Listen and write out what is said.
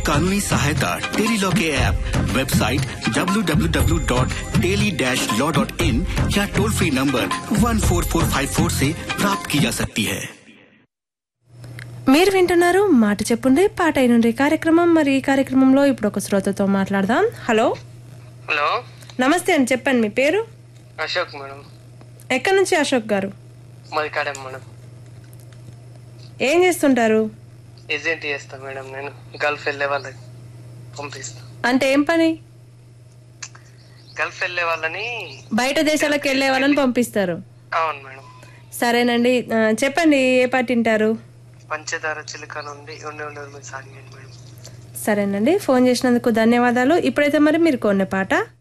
कानूनी सहायता tele law के ऐप वेबसाइट www.teli-law.in या टोल फ्री नंबर 14454 से प्राप्त की जा सकती है మీరు వింటున్నారు మాట చెప్పుండే పాట అయినుండే కార్యక్రమం మరి ఈ కార్యక్రమంలో ఇప్పుడు ఒక శ్రోతతో మాట్లాడదాం హలో హలో నమస్తే అండి చెప్పండి మీ పేరు అశోక్ మేడం ఎక్కడి నుంచి అశోక్ గారు మాది కాడం మేడం ఏం చేస్తుంటారు ఏజెంట్ చేస్తా మేడం నేను గల్ఫ్ వెళ్ళే వాళ్ళకి పంపిస్తా అంటే ఏం పని గల్ఫ్ వెళ్ళే వాళ్ళని బయట దేశాలకు వెళ్ళే వాళ్ళని పంపిస్తారు అవును మేడం సరేనండి ఆ, చెప్పండి ఏ పాట వింటారు పంచదార చిలుక నుండి ఉండి ఉండి మీరు సాగించండి మేడం సరేనండి ఫోన్ చేసినందుకు ధన్యవాదాలు ఇప్పుడైతే మరి మీరు కొన్న పాట